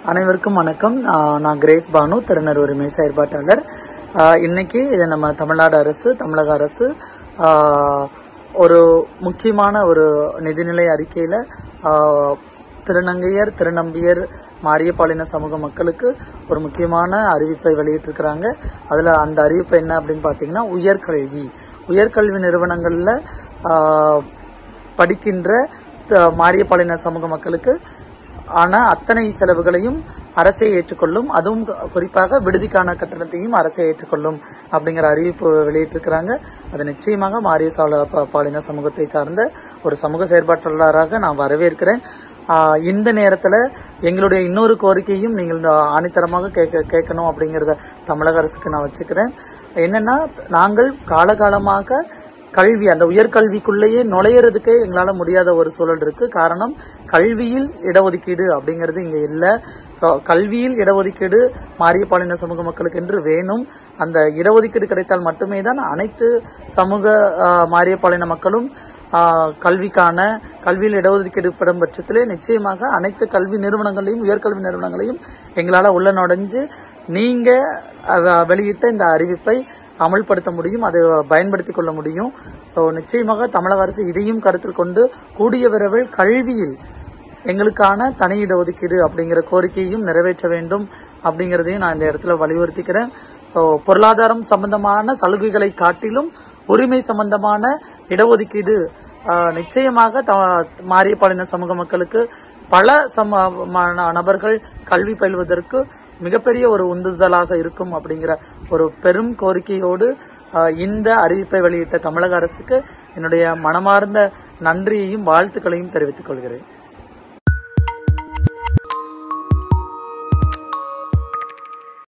அனைவருக்கும் வணக்கம் ஆஹ் நான் கிரேஸ் பானு திருநர் உரிமை செயற்பாட்டாளர் ஆஹ் இன்னைக்கு இது நம்ம தமிழ்நாடு அரசு தமிழக அரசு ஆஹ் ஒரு முக்கியமான ஒரு நிதிநிலை அறிக்கையில ஆஹ் திருநங்கையர் திருநம்பியர் மாரியப்பாளின சமூக மக்களுக்கு ஒரு முக்கியமான அறிவிப்பை வெளியிட்டிருக்கிறாங்க அதுல அந்த அறிவிப்பு என்ன அப்படின்னு பாத்தீங்கன்னா உயர்கல்வி உயர்கல்வி நிறுவனங்கள்ல ஆஹ் படிக்கின்ற த- மாரியப்பாளின சமூக மக்களுக்கு ஆனா அத்தனை செலவுகளையும் அரசே ஏற்றுக்கொள்ளும் அதுவும் கு- குறிப்பாக விடுதிக்கான கட்டணத்தையும் அரசே ஏற்றுக்கொள்ளும் அப்படிங்கிற அறிவிப்பு வெளியிட்டிருக்கிறாங்க அது நிச்சயமாக மாரிய சால ப- பாலின சமூகத்தை சார்ந்த ஒரு சமூக செயற்பாட்டாளராக நான் வரவேற்கிறேன் ஆஹ் இந்த நேரத்துல எங்களுடைய இன்னொரு கோரிக்கையும் நீங்கள் இந்த ஆணித்தரமாக கேட்க கேட்கணும் அப்படிங்கறத தமிழக அரசுக்கு நான் வச்சுக்கிறேன் என்னன்னா நாங்கள் காலகாலமாக கல்வி அந்த உயர்கல்விக்குள்ளேயே நுழையிறதுக்கே எங்களால முடியாத ஒரு சூழல் இருக்கு காரணம் கல்வியில் இடஒதுக்கீடு அப்படிங்கிறது இங்க இல்ல So, கல்வியில் இடஒதுக்கீடு மாரிய பாலின சமூக மக்களுக்கு என்று வேணும் அந்த இடஒதுக்கீடு கிடைத்தால் மட்டுமே தான் அனைத்து சமூக ஆஹ், மாரிய பாலின மக்களும் ஆஹ், கல்விக்கான கல்வியில் இடஒதுக்கீடு பெறும் பட்சத்திலே நிச்சயமாக அனைத்து கல்வி நிறுவனங்களையும் உயர்கல்வி நிறுவனங்களையும் எங்களால உள்ள நுழைஞ்சு நீங்க அஹ், வெளியிட்ட இந்த அறிவிப்பை அமல்படுத்த முடியும் அதை பயன்படுத்திக் கொள்ள முடியும் சோ நிச்சயமாக தமிழக அரசு இதையும் கருத்தில் கொண்டு கூடிய விரைவில் கல்வியில் எங்களுக்கான தனி இடஒதுக்கீடு அப்படிங்கிற கோரிக்கையும் நிறைவேற்ற வேண்டும் அப்படிங்கறதையும் நான் இந்த இடத்துல வலியுறுத்திக்கிறேன் சோ பொருளாதாரம் சம்பந்தமான சலுகைகளை காட்டிலும் உரிமை சம்பந்தமான இடஒதுக்கீடு ஆஹ், நிச்சயமாக த- மாரிய பாலின சமூக மக்களுக்கு பல சம ம- நபர்கள் கல்வி பயில்வதற்கு மிகப்பெரிய ஒரு உந்துதலாக இருக்கும் அப்படிங்கிற ஒரு பெரும் கோரிக்கையோடு ஆஹ், இந்த அறிவிப்பை வெளியிட்ட தமிழக அரசுக்கு என்னுடைய மனமார்ந்த நன்றியையும் வாழ்த்துக்களையும் தெரிவித்துக் கொள்கிறேன்